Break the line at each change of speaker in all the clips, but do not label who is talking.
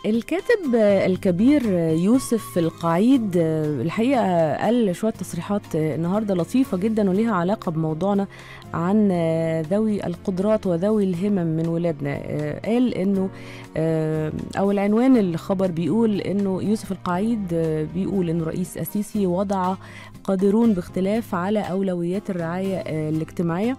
الكاتب الكبير يوسف القعيد الحقيقة قال شوية تصريحات النهاردة لطيفة جدا وليها علاقة بموضوعنا عن ذوي القدرات وذوي الهمم من ولادنا قال انه او العنوان الخبر بيقول انه يوسف القعيد بيقول انه رئيس السيسي وضع قادرون باختلاف على اولويات الرعايه الاجتماعيه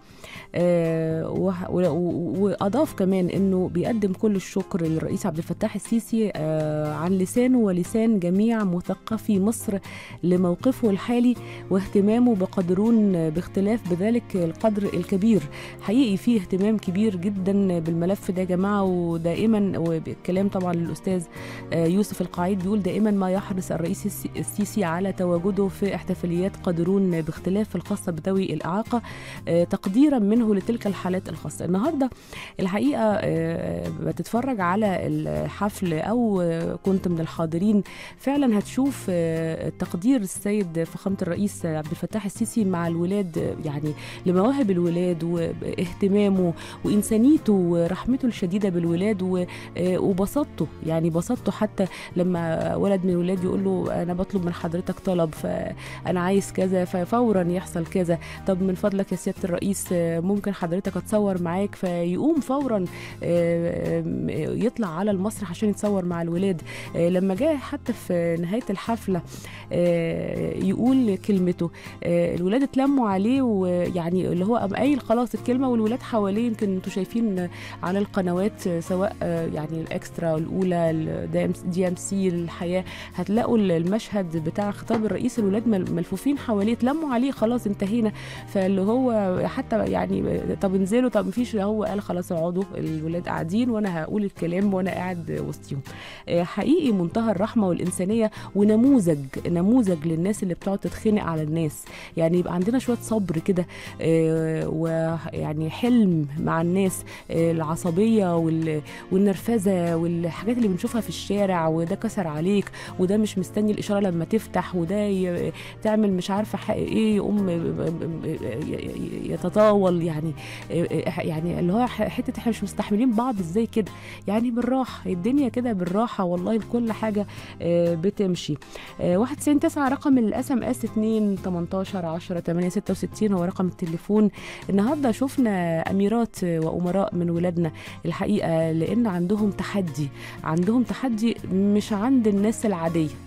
واضاف كمان انه بيقدم كل الشكر للرئيس عبد الفتاح السيسي عن لسانه ولسان جميع مثقفي مصر لموقفه الحالي واهتمامه بقادرون باختلاف بذلك القدر الكبير حقيقي فيه اهتمام كبير جدا بالملف ده يا جماعه ودائما وبالكلام طبعا للاستاذ يوسف القعيد بيقول دائما ما يحرص الرئيس السيسي على تواجده في احتفاليات قادرون باختلاف الخاصه بذوي الاعاقه تقديرا منه لتلك الحالات الخاصه النهارده الحقيقه بتتفرج على الحفل او كنت من الحاضرين فعلا هتشوف تقدير السيد فخامه الرئيس عبد الفتاح السيسي مع الولاد يعني لمواهب الولاد واهتمامه وانسانيته ورحمته الشديده بالولاد وبساطته يعني بساطته حتى لما ولد من الولاد يقول له انا بطلب من حضرتك طلب فانا عايز كذا ففورا يحصل كذا طب من فضلك يا سياده الرئيس ممكن حضرتك اتصور معاك فيقوم فورا يطلع على المسرح عشان يتصور مع الولاد لما جاء حتى في نهايه الحفله يقول كلمته الولاد اتلموا عليه ويعني اللي هو قام قايل خلاص الكلمه والولاد حواليه يمكن انتوا شايفين على القنوات سواء يعني الاكسترا الاولى دي ام سي الحياه هتلاقوا المشهد بتاع خطاب الرئيس الولاد ملفوفين حواليه اتلموا عليه خلاص انتهينا فاللي هو حتى يعني طب انزلوا طب مفيش هو قال خلاص اقعدوا الولاد قاعدين وانا هقول الكلام وانا قاعد وسطيهم حقيقي منتهى الرحمه والانسانيه ونموذج نموذج للناس اللي بتقعد تتخانق على الناس يعني يبقى عندنا شويه صبر كده ويعني حلم مع الناس العصبيه والنرفزه والحاجات اللي بنشوفها في الشارع وده كسر عليك وده مش مستني الاشاره لما تفتح وده تعمل مش عارفه ايه يقوم يتطاول يعني يعني اللي هو حته احنا مش مستحملين بعض ازاي كده يعني بالراحه الدنيا كده بالراحه والله كل حاجه بتمشي 91 9 رقم الاس ام اس 2 18 10 8 66 هو رقم التليفون النهارده شفنا اميرات وامراء من ولادنا الحقيقه لان عندهم تحدي عندهم تحدي مش عند الناس العاديه